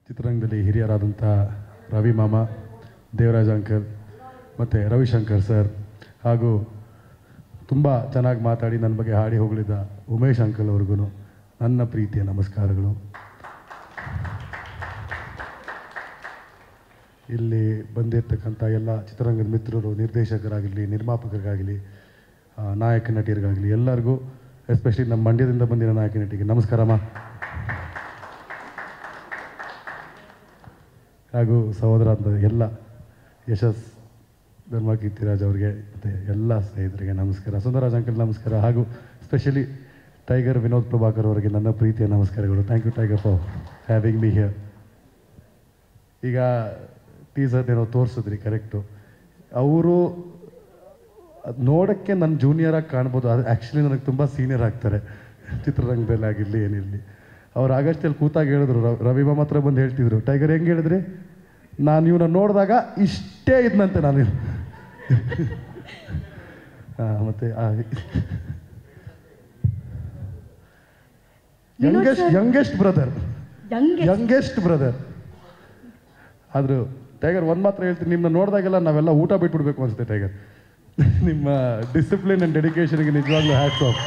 ಚಿತ್ರರಂಗದಲ್ಲಿ ಹಿರಿಯರಾದಂಥ ರವಿ ಮಾಮ ದೇವರಾಜ್ ಅಂಕಲ್ ಮತ್ತು ರವಿಶಂಕರ್ ಸರ್ ಹಾಗೂ ತುಂಬ ಚೆನ್ನಾಗಿ ಮಾತಾಡಿ ನನ್ನ ಬಗ್ಗೆ ಹಾಡಿ ಹೊಗಳಿದ್ದ ಉಮೇಶ್ ಅಂಕಲ್ ಅವ್ರಿಗೂ ನನ್ನ ಪ್ರೀತಿಯ ನಮಸ್ಕಾರಗಳು ಇಲ್ಲಿ ಬಂದಿರ್ತಕ್ಕಂಥ ಎಲ್ಲ ಚಿತ್ರರಂಗದ ಮಿತ್ರರು ನಿರ್ದೇಶಕರಾಗಲಿ ನಿರ್ಮಾಪಕರಿಗಾಗಲಿ ಆ, ನಾಯಕ ನಟಿಯರಿಗಾಗಲಿ ಎಲ್ಲರಿಗೂ ಎಸ್ಪೆಷಲಿ ನಮ್ಮ ಮಂಡ್ಯದಿಂದ ಬಂದಿರೋ ನಾಯಕ ನಟಿಗೆ ನಮಸ್ಕಾರಮ್ಮ ಹಾಗೂ ಸಹೋದರ ಅಂತ ಎಲ್ಲ ಯಶಸ್ ಧರ್ಮ ಕೀರ್ತಿರಾಜ್ ಅವ್ರಿಗೆ ಮತ್ತು ಎಲ್ಲ ಸ್ನೇಹಿತರಿಗೆ ನಮಸ್ಕಾರ ಸುಂದರರಾಜ್ ಅಂಕಲ್ ನಮಸ್ಕಾರ ಹಾಗೂ ಸ್ಪೆಷಲಿ ಟೈಗರ್ ವಿನೋದ್ ಪ್ರಭಾಕರ್ ಅವರಿಗೆ ನನ್ನ ಪ್ರೀತಿಯ ನಮಸ್ಕಾರಗಳು thank you Tiger for having me here ಈಗ ಟೀಸರ್ ಏನೋ ತೋರಿಸಿದ್ರಿ ಕರೆಕ್ಟು ಅವರು ಅದು ನೋಡೋಕ್ಕೆ ನನ್ನ ಜೂನಿಯರಾಗಿ ಕಾಣ್ಬೋದು ಅದು ಆ್ಯಕ್ಚುಲಿ ನನಗೆ ತುಂಬ ಸೀನಿಯರ್ ಆಗ್ತಾರೆ ಚಿತ್ರರಂಗದಲ್ಲಿ ಆಗಿರಲಿ ಏನಿರಲಿ ಅವ್ರು ಆಗಸ್ಟಲ್ಲಿ ಕೂತಾಗ ಹೇಳಿದ್ರು ರವ್- ರವಿ ಮಾಮ ಹತ್ರ ಬಂದು ಹೇಳ್ತಿದ್ರು ಟೈಗರ್ ಹೆಂಗೆ ಹೇಳಿದ್ರಿ ನಾನು ಇವನ್ನ ನೋಡಿದಾಗ ಇಷ್ಟೇ ಇದ್ನಂತೆ ನಾನು ಹಾಂ ಮತ್ತು youngest youngest brother youngest brother ಆದರೂ ಟೈಗರ್ ಒಂದು ಮಾತ್ರ ಹೇಳ್ತೀನಿ ನಿಮ್ಮನ್ನ ನೋಡಿದಾಗೆಲ್ಲ ನಾವೆಲ್ಲ ಊಟ ಬಿಟ್ಬಿಡ್ಬೇಕು ಅನ್ಸುತ್ತೆ ಟೈಗರ್ ನಿಮ್ಮ ಡಿಸಿಪ್ಲಿನ್ ಆ್ಯಂಡ್ ಡೆಡಿಕೇಶನ್ಗೆ ನಿಜವಾಗ್ಲೂ hats off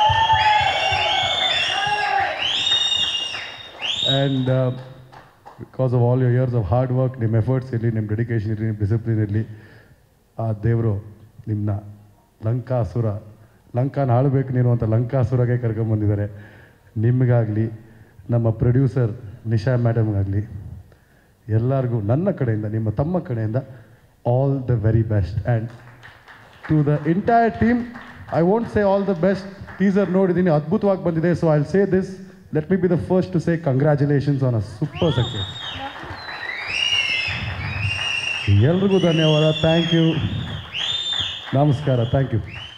and because of all your years of hard work ನಿಮ್ಮ ಎಫರ್ಟ್ಸ್ ಇರಲಿ ನಿಮ್ಮ ಡೆಡಿಕೇಶನ್ ಇರಲಿ ನಿಮ್ಮ ಡಿಸಿಪ್ಲಿನ್ ಇರಲಿ ಆ ದೇವರು ನಿಮ್ಮನ್ನ ಲಂಕಾಸುರ ಲಂಕಾನ ಆಳ್ಬೇಕು ನೀನು ಅಂತ ಲಂಕಾಸುರಗೆ ಕರ್ಕೊಂಬಂದಿದ್ದಾರೆ ನಿಮಗಾಗಲಿ ನಮ್ಮ ಪ್ರೊಡ್ಯೂಸರ್ ನಿಶಾ ಮೇಡಮ್ಗಾಗಲಿ ಎಲ್ಲರಿಗೂ ನನ್ನ ಕಡೆಯಿಂದ ನಿಮ್ಮ ತಮ್ಮ ಕಡೆಯಿಂದ all the very best and to the entire team I want say all the best teaser ನೋಡಿದ್ದೀನಿ ಅದ್ಭುತವಾಗಿ ಬಂದಿದೆ so I say this let me be the first to say congratulations on a super success ಎಲ್ರಿಗೂ ಧನ್ಯವಾದ thank you ನಮಸ್ಕಾರ thank you